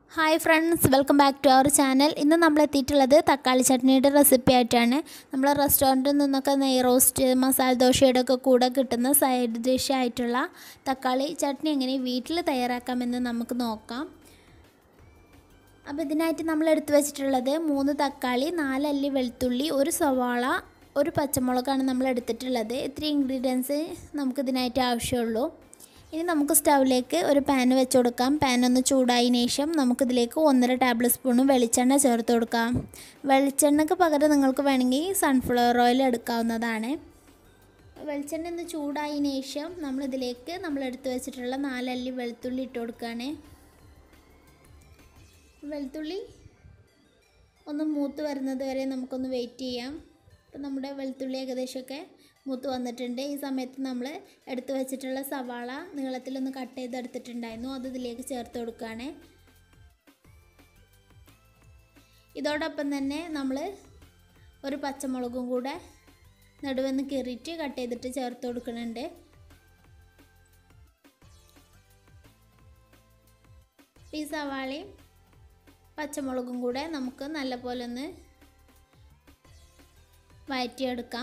hi friends welcome back to our channel ഇന്ന് നമ്മൾ എത്തിയിട്ടുള്ളത് തക്കാളി ചട്നിയുടെ റെസിപ്പി ആയിട്ടാണ് നമ്മൾ റെസ്റ്റോറൻറ്റിൽ നിന്നൊക്കെ നെയ് റോസ്റ്റ് മസാല ദോശയുടെ ഒക്കെ കൂടെ കിട്ടുന്ന സൈഡ് ഡിഷ് ആയിട്ടുള്ള തക്കാളി ചട്നി എങ്ങനെ വീട്ടിൽ തയ്യാറാക്കാമെന്ന് നമുക്ക് നോക്കാം അപ്പോൾ ഇതിനായിട്ട് നമ്മൾ എടുത്തു വെച്ചിട്ടുള്ളത് മൂന്ന് തക്കാളി നാലല്ലി വെളുത്തുള്ളി ഒരു സവാള ഒരു പച്ചമുളകാണ് നമ്മൾ എടുത്തിട്ടുള്ളത് ഇത്രയും ഇൻഗ്രീഡിയൻസ് നമുക്കിതിനായിട്ട് ആവശ്യമുള്ളൂ ഇനി നമുക്ക് സ്റ്റൗവിലേക്ക് ഒരു പാൻ വെച്ച് കൊടുക്കാം പാൻ ഒന്ന് ചൂടായതിനു ശേഷം നമുക്കിതിലേക്ക് ഒന്നര ടേബിൾ സ്പൂൺ വെളിച്ചെണ്ണ ചേർത്ത് കൊടുക്കാം വെളിച്ചെണ്ണയ്ക്ക് പകരം നിങ്ങൾക്ക് വേണമെങ്കിൽ സൺഫ്ലവർ ഓയിൽ എടുക്കാവുന്നതാണ് വെളിച്ചെണ്ണ ഒന്ന് ചൂടായതിനു ശേഷം നമ്മളിതിലേക്ക് നമ്മൾ എടുത്തു വെച്ചിട്ടുള്ള നാലല്ലി വെളുത്തുള്ളി ഇട്ട് കൊടുക്കുകയാണ് വെളുത്തുള്ളി ഒന്ന് മൂത്ത് വരുന്നത് വരെ നമുക്കൊന്ന് വെയിറ്റ് ചെയ്യാം അപ്പം നമ്മുടെ വെളുത്തുള്ളി ഏകദേശമൊക്കെ മൂത്ത് വന്നിട്ടുണ്ട് ഈ സമയത്ത് നമ്മൾ എടുത്തു വെച്ചിട്ടുള്ള സവാള നീളത്തിലൊന്ന് കട്ട് ചെയ്തെടുത്തിട്ടുണ്ടായിരുന്നു അത് ഇതിലേക്ക് ചേർത്ത് കൊടുക്കുകയാണ് ഇതോടൊപ്പം തന്നെ നമ്മൾ ഒരു പച്ചമുളകും കൂടെ നടുവെന്ന് കീറിയിട്ട് കട്ട് ചെയ്തിട്ട് ചേർത്ത് കൊടുക്കുന്നുണ്ട് ഈ സവാളയും പച്ചമുളകും കൂടെ നമുക്ക് നല്ലപോലെ ഒന്ന് വഴറ്റിയെടുക്കാം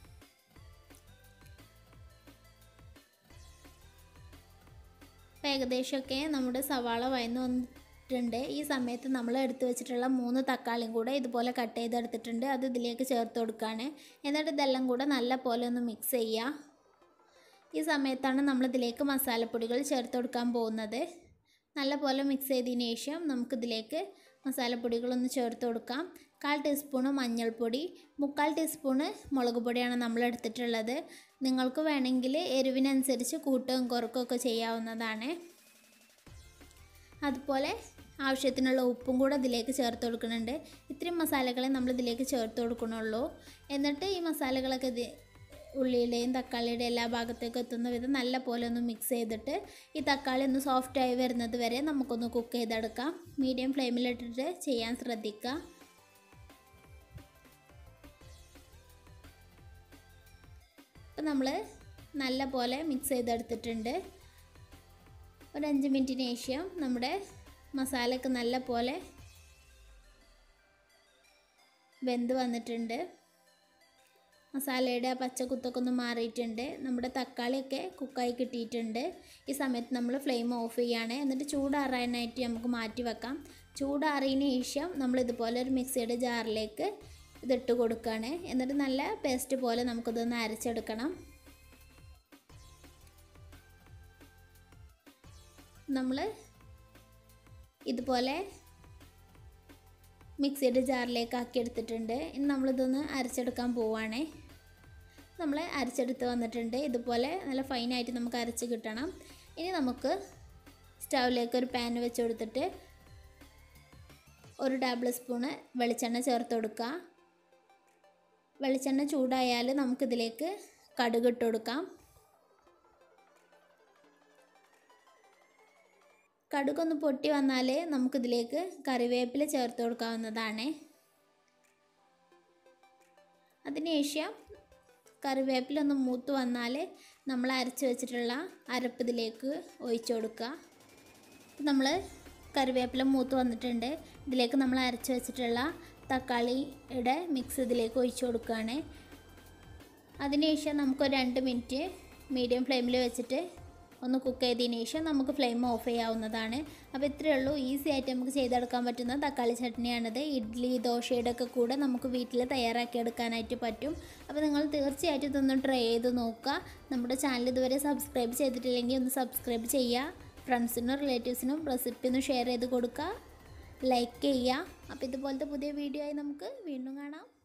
ഏകദേശമൊക്കെ നമ്മുടെ സവാള വയന്ന് വന്നിട്ടുണ്ട് ഈ സമയത്ത് നമ്മൾ എടുത്തു വെച്ചിട്ടുള്ള മൂന്ന് തക്കാളിയും കൂടെ ഇതുപോലെ കട്ട് ചെയ്തെടുത്തിട്ടുണ്ട് അത് ഇതിലേക്ക് ചേർത്ത് കൊടുക്കുകയാണ് എന്നിട്ട് ഇതെല്ലാം കൂടെ നല്ല പോലെ ഒന്ന് മിക്സ് ചെയ്യുക ഈ സമയത്താണ് നമ്മളിതിലേക്ക് മസാലപ്പൊടികൾ ചേർത്ത് കൊടുക്കാൻ പോകുന്നത് നല്ല പോലെ മിക്സ് ചെയ്തതിന് ശേഷം നമുക്കിതിലേക്ക് മസാലപ്പൊടികളൊന്ന് ചേർത്ത് കൊടുക്കാം കാൽ ടീസ്പൂണ് മഞ്ഞൾപ്പൊടി മുക്കാൽ ടീസ്പൂണ് മുളക് പൊടിയാണ് നമ്മൾ എടുത്തിട്ടുള്ളത് നിങ്ങൾക്ക് വേണമെങ്കിൽ എരിവിനനുസരിച്ച് കൂട്ടുകയും കുറക്കുകയൊക്കെ ചെയ്യാവുന്നതാണ് അതുപോലെ ആവശ്യത്തിനുള്ള ഉപ്പും കൂടെ ഇതിലേക്ക് ചേർത്ത് കൊടുക്കുന്നുണ്ട് ഇത്രയും മസാലകളെ നമ്മൾ ഇതിലേക്ക് ചേർത്ത് കൊടുക്കണുള്ളൂ എന്നിട്ട് ഈ മസാലകളൊക്കെ ഇത് ഉള്ളിയുടെയും തക്കാളിയുടെയും എല്ലാ ഭാഗത്തേക്കും എത്തുന്ന വിധം നല്ല പോലെ ഒന്ന് മിക്സ് ചെയ്തിട്ട് ഈ തക്കാളി ഒന്ന് സോഫ്റ്റായി വരുന്നത് വരെ നമുക്കൊന്ന് കുക്ക് ചെയ്തെടുക്കാം മീഡിയം ഫ്ലെയിമിലിട്ടിട്ട് ചെയ്യാൻ ശ്രദ്ധിക്കുക അപ്പം നമ്മൾ നല്ല പോലെ മിക്സ് ചെയ്തെടുത്തിട്ടുണ്ട് ഒരു അഞ്ച് മിനിറ്റിന് ശേഷം നമ്മുടെ മസാലയൊക്കെ നല്ല പോലെ വെന്ത് വന്നിട്ടുണ്ട് മസാലയുടെ ആ പച്ചക്കുത്തൊക്കെ ഒന്ന് മാറിയിട്ടുണ്ട് നമ്മുടെ തക്കാളിയൊക്കെ കുക്കായി കിട്ടിയിട്ടുണ്ട് ഈ സമയത്ത് നമ്മൾ ഫ്ലെയിം ഓഫ് ചെയ്യാണ് എന്നിട്ട് ചൂടാറാനായിട്ട് നമുക്ക് മാറ്റി വെക്കാം ചൂടാറിയതിന് ശേഷം നമ്മൾ ഇതുപോലെ ഒരു മിക്സിയുടെ ജാറിലേക്ക് ഇതിട്ട് കൊടുക്കുകയാണ് എന്നിട്ട് നല്ല പേസ്റ്റ് പോലെ നമുക്കിതൊന്ന് അരച്ചെടുക്കണം നമ്മൾ ഇതുപോലെ മിക്സിയുടെ ജാറിലേക്ക് ആക്കി എടുത്തിട്ടുണ്ട് ഇനി നമ്മളിതൊന്ന് അരച്ചെടുക്കാൻ പോവുകയാണേ നമ്മൾ അരച്ചെടുത്ത് വന്നിട്ടുണ്ട് ഇതുപോലെ നല്ല ഫൈനായിട്ട് നമുക്ക് അരച്ച് കിട്ടണം ഇനി നമുക്ക് സ്റ്റൗവിലേക്ക് ഒരു പാൻ വെച്ച് കൊടുത്തിട്ട് ഒരു ടേബിൾ സ്പൂണ് വെളിച്ചെണ്ണ ചേർത്ത് കൊടുക്കുക വെളിച്ചെണ്ണ ചൂടായാൽ നമുക്കിതിലേക്ക് കടുക് ഇട്ട് കൊടുക്കാം കടുകൊന്ന് പൊട്ടി വന്നാൽ നമുക്കിതിലേക്ക് കറിവേപ്പില ചേർത്ത് കൊടുക്കാവുന്നതാണ് അതിനുശേഷം കറിവേപ്പില ഒന്ന് മൂത്ത് വന്നാൽ നമ്മൾ അരച്ച് വെച്ചിട്ടുള്ള അരപ്പ് ഇതിലേക്ക് ഒഴിച്ചു കൊടുക്കുക നമ്മൾ കറിവേപ്പില മൂത്ത് വന്നിട്ടുണ്ട് ഇതിലേക്ക് നമ്മൾ അരച്ച് വെച്ചിട്ടുള്ള തക്കാളിയുടെ മിക്സ് ഇതിലേക്ക് ഒഴിച്ചു കൊടുക്കുകയാണ് അതിനുശേഷം നമുക്ക് രണ്ട് മിനിറ്റ് മീഡിയം ഫ്ലെയിമിൽ വെച്ചിട്ട് ഒന്ന് കുക്ക് ചെയ്തതിന് ശേഷം നമുക്ക് ഫ്ലെയിം ഓഫ് ചെയ്യാവുന്നതാണ് അപ്പോൾ ഇത്രയേ ഉള്ളൂ ഈസി ആയിട്ട് നമുക്ക് ചെയ്തെടുക്കാൻ പറ്റുന്ന തക്കാളി ചട്നിയാണിത് ഇഡ്ഡലി ദോശയുടെ ഒക്കെ കൂടെ നമുക്ക് വീട്ടിൽ തയ്യാറാക്കി എടുക്കാനായിട്ട് പറ്റും അപ്പോൾ നിങ്ങൾ തീർച്ചയായിട്ടും ഇതൊന്ന് ട്രൈ ചെയ്ത് നോക്കുക നമ്മുടെ ചാനൽ ഇതുവരെ സബ്സ്ക്രൈബ് ചെയ്തിട്ടില്ലെങ്കിൽ ഒന്ന് സബ്സ്ക്രൈബ് ചെയ്യുക ഫ്രണ്ട്സിനും റിലേറ്റീവ്സിനും റെസിപ്പി ഒന്ന് ഷെയർ ചെയ്ത് കൊടുക്കുക ലൈക്ക് ചെയ്യുക അപ്പോൾ ഇതുപോലത്തെ പുതിയ വീഡിയോ ആയി നമുക്ക് വീണ്ടും കാണാം